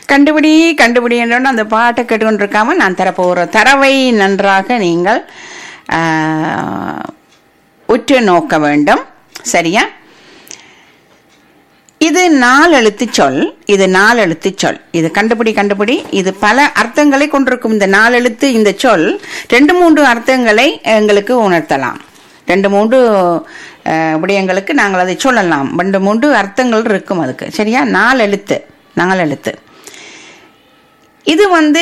கண்டுபிடி கண்டுபிடி என்றோன்னு அந்த பாட்டை கேட்டுக்கொண்டு இருக்காம நான் தரப்போகிற தரவை நன்றாக நீங்கள் ஆ, உற்று நோக்க வேண்டும் சரியா இது நாலெழுத்து சொல் இது நாலெழுத்து சொல் இது கண்டுபிடி கண்டுபிடி இது பல அர்த்தங்களை கொண்டிருக்கும் இந்த நாலெழுத்து இந்த சொல் ரெண்டு மூன்று அர்த்தங்களை எங்களுக்கு உணர்த்தலாம் ரெண்டு மூன்று அஹ், விடயங்களுக்கு நாங்கள் அதை சொல்லலாம் ரெண்டு மூன்று அர்த்தங்கள் இருக்கும் அதுக்கு சரியா நாலெழுத்து நாலெழுத்து இது வந்து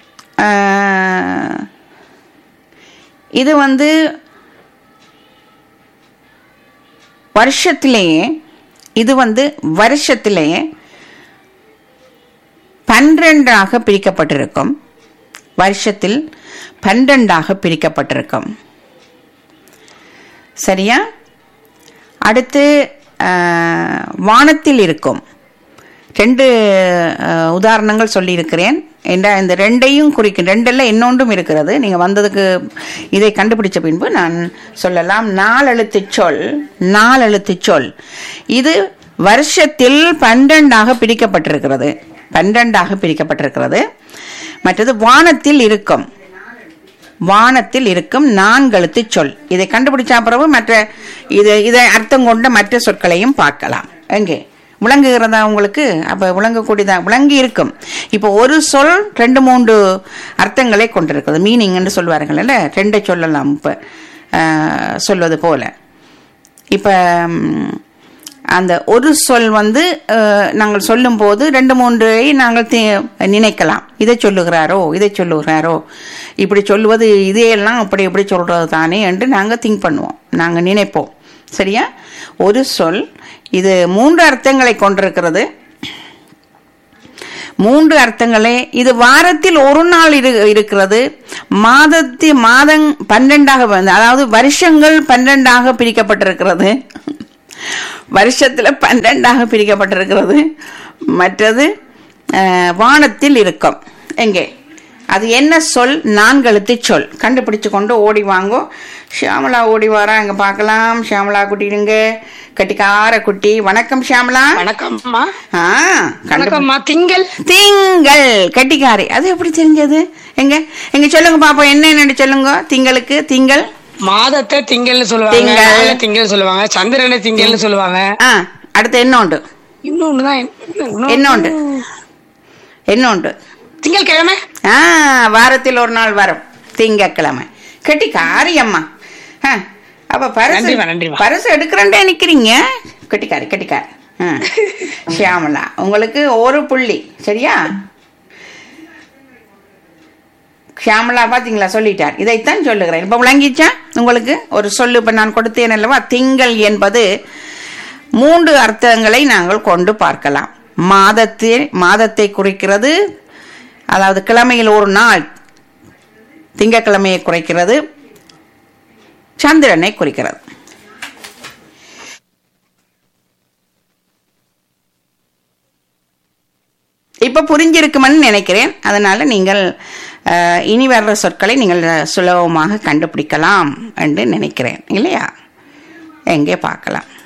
அஹ், இது வந்து வருஷத்திலேயே இது வந்து வருஷத்திலேயே பன்னிரெண்டாக பிரிக்கப்பட்டிருக்கும் வருஷத்தில் பன்னிரெண்டாக பிரிக்கப்பட்டிருக்கும் சரியா அடுத்து ஆஹ், வானத்தில் இருக்கும் ரெண்டு ஆஹ், உதாரணங்கள் சொல்லியிருக்கிறேன் என்ற இந்த ரெண்டையும் குறிக்கும் ரெண்டில் இன்னொன்றும் இருக்கிறது நீங்கள் வந்ததுக்கு இதை கண்டுபிடிச்ச பின்பு நான் சொல்லலாம் நாலெழுத்து சொல் நாலெழுத்து சொல் இது வருஷத்தில் பன்னிரெண்டாக பிரிக்கப்பட்டிருக்கிறது பன்னிரெண்டாக பிரிக்கப்பட்டிருக்கிறது மற்றது வானத்தில் இருக்கும் வானத்தில் இருக்கும் நான்கெழுத்து சொல் இதை கண்டுபிடிச்ச பிறகு மற்ற இது இதை அர்த்தம் கொண்ட மற்ற சொற்களையும் பார்க்கலாம் எங்கே விளங்குகிறதா உங்களுக்கு அப்ப விளங்கக்கூடியதா விளங்கி இருக்கும் இப்போ ஒரு சொல் ரெண்டு மூன்று அர்த்தங்களை கொண்டிருக்கிறது மீனிங்னு சொல்வார்கள் இல்ல ரெண்டை சொல்லலாம் இப்ப ஆஹ், சொல்வது போல இப்ப ம், அந்த ஒரு சொல் வந்து அஹ், நாங்கள் சொல்லும்போது ரெண்டு மூன்றை நாங்கள் தி- நினைக்கலாம் இதை சொல்லுகிறாரோ இதை சொல்லுகிறாரோ இப்படி சொல்லுவது இதையெல்லாம் அப்படி இப்படி சொல்றது தானே என்று நாங்கள் திங்க் பண்ணுவோம் நாங்கள் நினைப்போம் சரியா ஒரு சொல் இது மூன்று அர்த்தங்களை கொண்டிருக்கிறது மூன்று அர்த்தங்களே இது வாரத்தில் ஒரு நாள் இரு இருக்கிறது மாதத்தி மாதங் பன்னெண்டாக வந்து அதாவது வருஷங்கள் பன்னெண்டாக பிரிக்கப்பட்டிருக்கிறது வருஷத்துல பன்னெண்டாக பிரிக்கப்பட்டிருக்கிறது மற்றது அஹ், வானத்தில் இருக்கும் எங்கே அது என்ன சொல் நான்கெழுத்து சொல் கண்டுபிடிச்சு கொண்டு ஓடி வாங்கோ ஷியாமலா ஓடி வாரா இங்க பார்க்கலாம் ஷியாமலா குட்டிடுங்க கட்டிக்கார குட்டி வணக்கம் ஷியாமலா வணக்கம்மா ஆ கண்டுபிடி- வணக்கம்மா திங்கள் திங்கள் கட்டிக்காரி அது எப்படி தெரிஞ்சது எங்க எங்க சொல்லுங்க பாப்போம் என்ன என்னன்னு சொல்லுங்க திங்களுக்கு திங்கள் மாதத்தை திங்கள்னு சொல்லுவாங்க திங்கள். நாளை திங்கள் சொல்லுவாங்க சந்திரனை திங்கள்னு சொல்லுவாங்க ஆ அடுத்து என்ன உண்டு இன்னொன்னுதான் என்ன உண்டு என்ன உண்டு திங்கட்கிழமை ஆ வாரத்தில் ஒரு நாள் வரும் திங்கக்கிழமை கட்டிக்காரி அம்மா ஆ, அப்ப பரிசு நன்றிம்மா, நன்றிம்மா. பரிசு எடுக்கிறேன்டே நிக்கிறீங்க கட்டிக்காரி கட்டிக்காரி ஆ. ஷியாமலா உங்களுக்கு ஒரு புள்ளி சரியா ஷியாமலா பாத்தீங்களா சொல்லிட்டார் இதைத்தான் சொல்லுகிறேன் இப்ப விளங்கிச்சா உங்களுக்கு ஒரு சொல்லு இப்ப நான் கொடுத்தேன் அல்லவா திங்கள் என்பது மூன்று அர்த்தங்களை நாங்கள் கொண்டு பார்க்கலாம் மாதத்தில் மாதத்தை குறிக்கிறது அதாவது கிழமையில் ஒரு நாள் திங்கட்கிழமையை குறிக்கிறது சந்திரனை குறிக்கிறது இப்ப புரிஞ்சிருக்குமென்னு நினைக்கிறேன் அதனால நீங்கள் அஹ், இனி வர்ற சொற்களை நீங்கள் சுலபமாக கண்டுபிடிக்கலாம் என்று நினைக்கிறேன் இல்லையா எங்கே பார்க்கலாம்